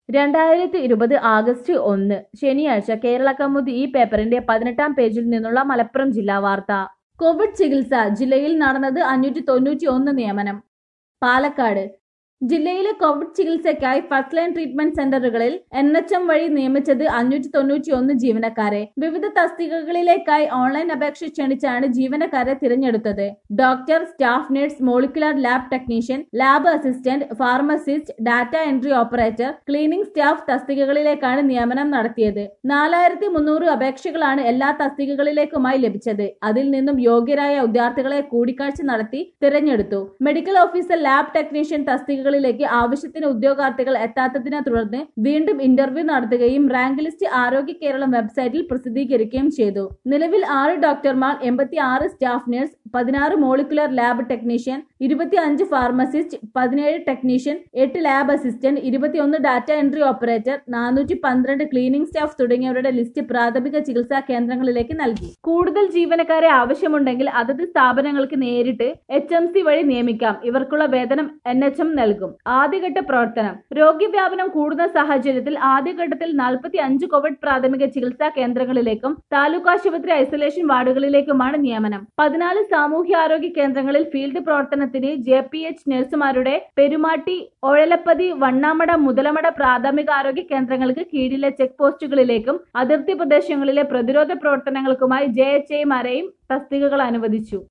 രണ്ടായിരത്തി ഇരുപത് ആഗസ്റ്റ് ഒന്ന് ശനിയാഴ്ച കേരള കൗമുദി ഈ പേപ്പറിന്റെ പതിനെട്ടാം പേജിൽ നിന്നുള്ള മലപ്പുറം ജില്ലാ വാർത്ത കോവിഡ് ചികിത്സ ജില്ലയിൽ നടന്നത് അഞ്ഞൂറ്റി തൊണ്ണൂറ്റി ഒന്ന് നിയമനം പാലക്കാട് ജില്ലയിലെ കോവിഡ് ചികിത്സയ്ക്കായി ഫസ്റ്റ് ലൈൻ ട്രീറ്റ്മെന്റ് സെന്ററുകളിൽ എൻ എച്ച് എം വഴി നിയമിച്ചത് അഞ്ഞൂറ്റി തൊണ്ണൂറ്റി ഒന്ന് ജീവനക്കാരെ വിവിധ തസ്തികകളിലേക്കായി ഓൺലൈൻ അപേക്ഷ ക്ഷണിച്ചാണ് ജീവനക്കാരെ തിരഞ്ഞെടുത്തത് doctor staff nurse molecular lab technician lab assistant pharmacist data entry operator cleaning staff തസ്തികകളിലേക്കാണ് നിയമനം നടത്തിയത് നാലായിരത്തി മുന്നൂറ് അപേക്ഷകളാണ് എല്ലാ തസ്തികകളിലേക്കുമായി ലഭിച്ചത് അതിൽ നിന്നും യോഗ്യരായ വിദ്യാർത്ഥികളെ കൂടിക്കാഴ്ച നടത്തി തിരഞ്ഞെടുത്തു മെഡിക്കൽ ഓഫീസർ ലാബ് ടെക്നീഷ്യൻ തസ്തികകളിലേക്ക് ആവശ്യത്തിന് ഉദ്യോഗാർത്ഥികൾ എത്താത്തതിനെ തുടർന്ന് വീണ്ടും ഇന്റർവ്യൂ നടത്തുകയും റാങ്ക് ലിസ്റ്റ് ആരോഗ്യ കേരളം വെബ്സൈറ്റിൽ പ്രസിദ്ധീകരിക്കുകയും ചെയ്തു നിലവിൽ ആറ് ഡോക്ടർമാർ എൺപത്തി ആറ് സ്റ്റാഫ് നഴ്സ് പതിനാറ് മോളിക്കുലർ ലാബ് ടെക്നീഷ്യൻ ഇരുപത്തി അഞ്ച് ഫാർമസിസ്റ്റ് പതിനേഴ് ടെക്നീഷ്യൻ എട്ട് ലാബ് അസിസ്റ്റന്റ് ഇരുപത്തിയൊന്ന് ഡാറ്റ എൻട്രി ഓപ്പറേറ്റർ നാനൂറ്റി പന്ത്രണ്ട് ക്ലീനിംഗ് സ്റ്റാഫ് തുടങ്ങിയവരുടെ ലിസ്റ്റ് പ്രാഥമിക ചികിത്സാ കേന്ദ്രങ്ങളിലേക്ക് നൽകി കൂടുതൽ ജീവനക്കാരെ ആവശ്യമുണ്ടെങ്കിൽ അതത് സ്ഥാപനങ്ങൾക്ക് നേരിട്ട് എച്ച് എം സി വഴി നിയമിക്കാം ഇവർക്കുള്ള വേതനം എൻ എച്ച് എം നൽകും ആദ്യഘട്ട പ്രവർത്തനം രോഗവ്യാപനം കൂടുന്ന സാഹചര്യത്തിൽ ആദ്യഘട്ടത്തിൽ നാൽപ്പത്തി അഞ്ച് കോവിഡ് പ്രാഥമിക ചികിത്സാ കേന്ദ്രങ്ങളിലേക്കും താലൂക്ക് ആശുപത്രി ഐസൊലേഷൻ വാർഡുകളിലേക്കുമാണ് നിയമനം പതിനാല് സാമൂഹ്യാരോഗ്യ കേന്ദ്രങ്ങളിൽ ഫീൽഡ് പ്രവർത്തനത്തിന് ജെ പി എച്ച് നഴ്സുമാരുടെ പെരുമാട്ടി ഒഴലപ്പതി വണ്ണാമട മുതലമട പ്രാഥമിക ആരോഗ്യ കേന്ദ്രങ്ങൾക്ക് കീഴിലെ ചെക്ക് പോസ്റ്റുകളിലേക്കും അതിർത്തി പ്രദേശങ്ങളിലെ പ്രതിരോധ പ്രവർത്തനങ്ങൾക്കുമായി ജെ എച്ച് ഐമാരെയും തസ്തികകൾ അനുവദിച്ചു